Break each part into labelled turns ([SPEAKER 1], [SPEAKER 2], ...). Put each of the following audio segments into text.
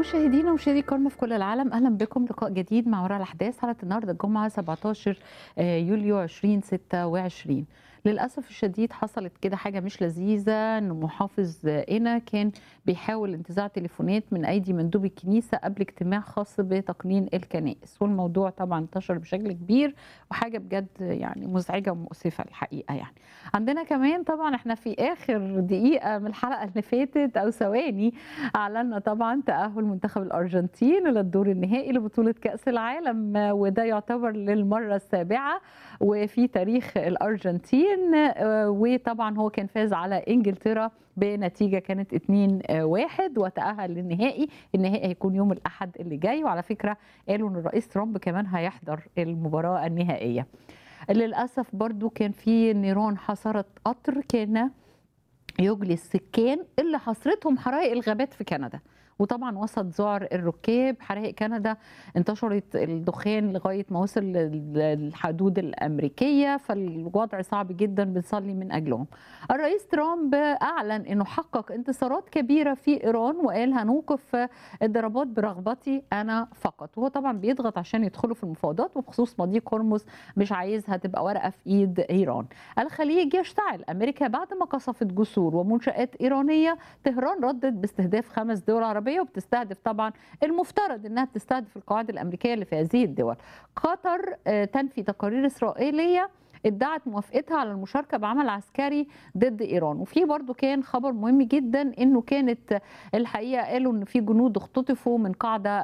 [SPEAKER 1] مشاهدينا ومشاهدي الكرام في كل العالم اهلا بكم لقاء جديد مع وراء الاحداث حلقه النهارده الجمعه 17 يوليو 2026 للاسف الشديد حصلت كده حاجه مش لذيذه ان محافظ قنا كان بيحاول انتزاع تليفونات من ايدي مندوب الكنيسه قبل اجتماع خاص بتقنين الكنائس والموضوع طبعا انتشر بشكل كبير وحاجه بجد يعني مزعجه ومؤسفه الحقيقه يعني عندنا كمان طبعا احنا في اخر دقيقه من الحلقه اللي فاتت او ثواني اعلنا طبعا تاهل منتخب الارجنتين للدور النهائي لبطوله كاس العالم وده يعتبر للمره السابعه وفي تاريخ الارجنتين وطبعا هو كان فاز على انجلترا بنتيجه كانت 2 1 وتاهل للنهائي النهائي هيكون يوم الاحد اللي جاي وعلى فكره قالوا ان الرئيس ترامب كمان هيحضر المباراه النهائيه للاسف برضو كان في نيران حصرت قطر كان يجلي السكان اللي حصرتهم حرائق الغابات في كندا وطبعا وسط ذعر الركاب حرائق كندا انتشرت الدخان لغايه ما وصل للحدود الامريكيه فالوضع صعب جدا بنصلي من اجلهم. الرئيس ترامب اعلن انه حقق انتصارات كبيره في ايران وقال هنوقف الضربات برغبتي انا فقط وهو طبعا بيضغط عشان يدخلوا في المفاوضات وبخصوص مضيق هرمز مش عايزها تبقى ورقه في ايد ايران. الخليج يشتعل امريكا بعد ما قصفت جسور ومنشات ايرانيه طهران ردت باستهداف خمس دول عربيه العربيه وبتستهدف طبعا المفترض انها بتستهدف القواعد الامريكيه اللي في هذه الدول. قطر تنفي تقارير اسرائيليه ادعت موافقتها على المشاركه بعمل عسكري ضد ايران وفي برضو كان خبر مهم جدا انه كانت الحقيقه قالوا ان في جنود اختطفوا من قاعده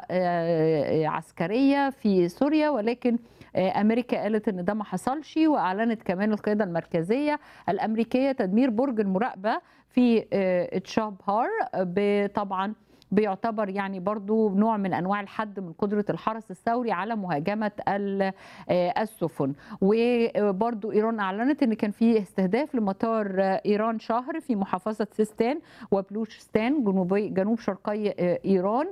[SPEAKER 1] عسكريه في سوريا ولكن امريكا قالت ان ده ما حصلش واعلنت كمان القياده المركزيه الامريكيه تدمير برج المراقبه في تشابهار طبعا بيعتبر يعني برضو نوع من انواع الحد من قدره الحرس الثوري على مهاجمه السفن وبرضو ايران اعلنت ان كان في استهداف لمطار ايران شهر في محافظه سيستان وبلوشستان جنوبي جنوب شرقي ايران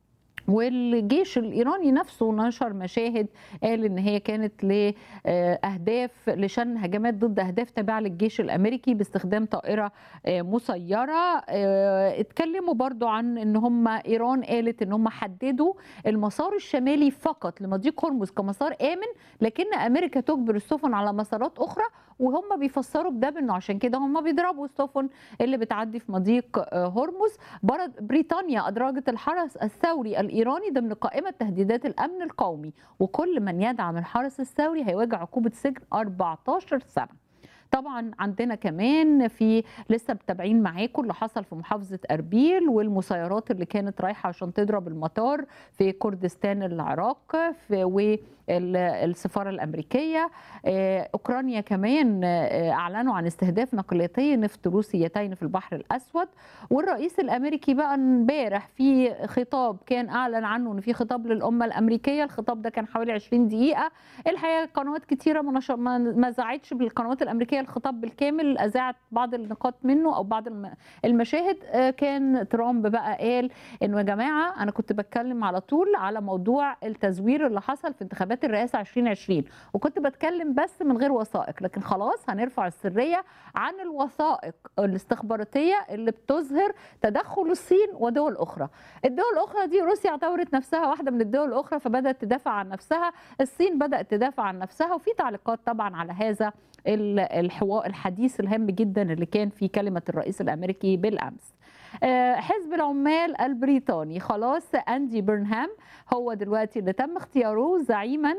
[SPEAKER 1] والجيش الايراني نفسه نشر مشاهد قال ان هي كانت لاهداف لشن هجمات ضد اهداف تابعه للجيش الامريكي باستخدام طائره مسيره اتكلموا برضو عن ان هم ايران قالت ان هم حددوا المسار الشمالي فقط لمضيق هرمز كمسار امن لكن امريكا تجبر السفن على مسارات اخرى وهم بيفسروا بده بانه عشان كده هم بيضربوا السفن اللي بتعدي في مضيق هرمز بريطانيا ادرجت الحرس الثوري الايراني ضمن قائمه تهديدات الامن القومي وكل من يدعم الحرس الثوري هيواجه عقوبه سجن 14 سنه طبعا عندنا كمان في لسه متابعين معاكم اللي حصل في محافظه اربيل والمسيرات اللي كانت رايحه عشان تضرب المطار في كردستان العراق في والسفاره الامريكيه اوكرانيا كمان اعلنوا عن استهداف نقلتين نفط روسيتين في البحر الاسود والرئيس الامريكي بقى امبارح في خطاب كان اعلن عنه ان في خطاب للامه الامريكيه الخطاب ده كان حوالي 20 دقيقه الحقيقه قنوات كتيره ما ذاعتش بالقنوات الامريكيه الخطاب بالكامل اذاعت بعض النقاط منه او بعض المشاهد كان ترامب بقى قال انه يا جماعه انا كنت بتكلم على طول على موضوع التزوير اللي حصل في انتخابات الرئاسه 2020 وكنت بتكلم بس من غير وثائق لكن خلاص هنرفع السريه عن الوثائق الاستخباراتيه اللي بتظهر تدخل الصين ودول اخرى الدول الاخرى دي روسيا اعتبرت نفسها واحده من الدول الاخرى فبدات تدافع عن نفسها الصين بدات تدافع عن نفسها وفي تعليقات طبعا على هذا الحوار الحديث الهام جدا اللي كان في كلمه الرئيس الامريكي بالامس حزب العمال البريطاني خلاص اندي برنهام هو دلوقتي اللي تم اختياره زعيما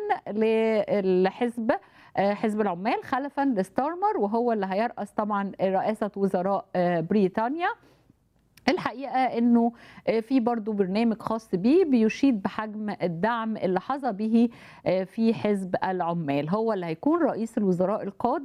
[SPEAKER 1] للحزب حزب العمال خلفا لستارمر وهو اللي هيرأس طبعا رئاسه وزراء بريطانيا الحقيقه انه في برضو برنامج خاص بيه بيشيد بحجم الدعم اللي حظى به في حزب العمال هو اللي هيكون رئيس الوزراء القادم